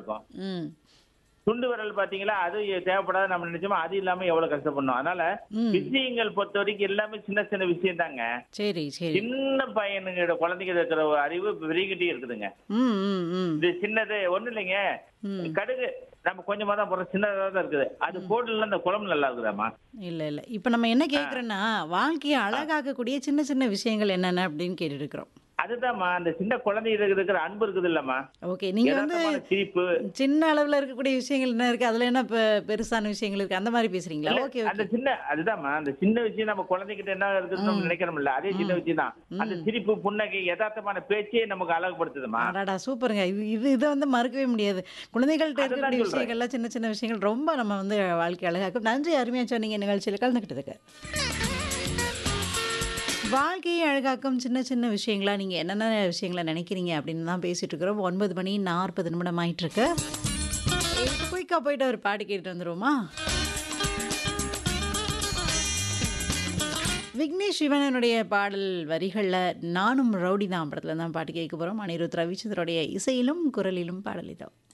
இருக்கும் ம் துண்டு விரல் பாத்தீங்களா அது தேவைப்படாத நம்ம நினைச்சோமோ அது இல்லாம எவ்வளவு கஷ்டப்படணும் அதனால ம் விஷயங்கள் பொறுத்த வரைக்கும் எல்லாமே சின்ன சின்ன விஷயம் தாங்க சரி சரி சின்ன பையனுங்க குழந்தைங்க இருக்கிற ஒரு அறிவு பெருகிட்டே இருக்குதுங்க ம் ம் ம் இது சின்னது ஒண்ணு இல்லைங்க ம் கடுகு நம்ம கொஞ்சமா தான் போடுறோம் சின்னதா தான் இருக்குது அது போடல அந்த குழம்பு நல்லா இருக்குதாம்மா இல்ல இல்ல இப்போ நம்ம என்ன கேட்குறோன்னா வாழ்க்கையை அழகாக்கக்கூடிய சின்ன சின்ன விஷயங்கள் என்னென்ன அப்படின்னு கேட்டுட்டு இருக்கிறோம் அதுதாம்மா அந்த சின்ன குழந்தைங்க இருக்கிற அன்பு இருக்குது இல்லம்மா ஓகே நீங்க வந்து யதார்த்தமான சிரிப்பு சின்ன அளவுல இருக்கக்கூடிய விஷயங்கள் என்ன இருக்கு அதுல என்ன பெ- பெருசான விஷயங்கள் இருக்கு அந்த மாதிரி பேசுறீங்களா இல்ல, ஓகே அந்த ஓகே சின்ன அதுதான்மா அந்த சின்ன விஷயம் நம்ம குழந்தைகிட்ட என்ன இருக்குதுன்னு நம்ம நினைக்கிறோம்ல அதே சின்ன விஷயம் தான் அந்த சிரிப்பு புன்னகை யதார்த்தமான பேச்சே நமக்கு அழகுபடுத்துதுமா அடாடா சூப்பருங்க இது இது இதை வந்து மறுக்கவே முடியாது குழந்தைகள்கிட்ட அதுதான் இருக்கக்கூடிய சொல்றேன். விஷயங்கள்லாம் சின்ன சின்ன விஷயங்கள் ரொம்ப நம்ம வந்து வாழ்க்கை அழகாக்கும் நன்றி அருமையா சொன்னீங்க நிகழ்ச்சியில் கலந்துக்கிட்டதுக்கு வாழ்க்கையை அழகாக்கும் சின்ன சின்ன விஷயங்களா நீங்கள் என்னென்ன விஷயங்களை நினைக்கிறீங்க அப்படின்னு தான் பேசிட்டு இருக்கிறோம் ஒன்பது மணி நாற்பது நிமிடம் ஆயிட்டு இருக்கு குயிக்காக போயிட்டு ஒரு பாட்டு கேட்டு வந்துருவோமா விக்னேஷ் சிவனனுடைய பாடல் வரிகளில் நானும் ரவுடி தான் படத்தில் தான் பாட்டு கேட்க போகிறோம் அனிருத் ரவிச்சந்திரோடைய இசையிலும் குரலிலும் பாடல் இதோ